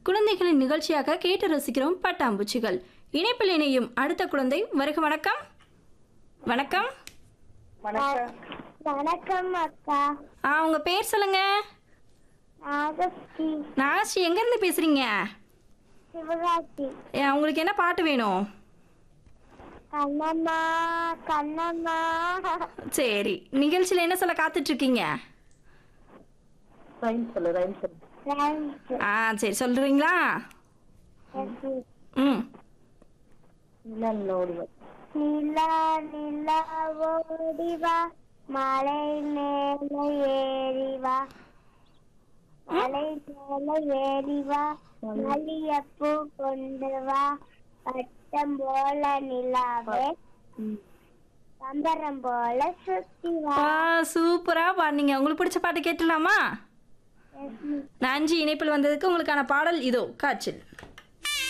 குழந்தைகளின் நிகழ்ச்சியாக கேட்டு ரசிக்கிறோம் பட்டாம்பூச்சிகள் இணைப்பில் இணையும் அடுத்த குழந்தை வருக வணக்கம் வணக்கம் வணக்கம் வணக்கம் அக்கா ஆ உங்க பேர் சொல்லுங்க நாகஸ்ரீ நாகஸ்ரீ எங்கேருந்து பேசுறீங்க சிவகாசி ஏ, உங்களுக்கு என்ன பாட்டு வேணும் கண்ணம்மா கண்ணம்மா சரி நிகழ்ச்சியில் என்ன சொல்ல காத்துட்டு இருக்கீங்க ரைம் சொல்லு ரைம் சொல்லு Thanks. ஆ சரி சொல்றீங்களா Yes. ம் இல்ல இல்ல ஓடுவேன் நிலா நிலா ஓடிவா மலை மேல ஏறிவா மலை மேல ஏறிவா மல்லியப்பூ கொண்டு வா பட்டம் போல நிலாவே பம்பரம் போல சுத்தி வா ஆ சூப்பரா பாடுனீங்க உங்களுக்கு பிடிச்ச பாட்டு கேட்டுலாமா Yes, miss. நன்றி இணைப்பில் வந்ததுக்கு உங்களுக்கான பாடல் இதோ காய்ச்சல்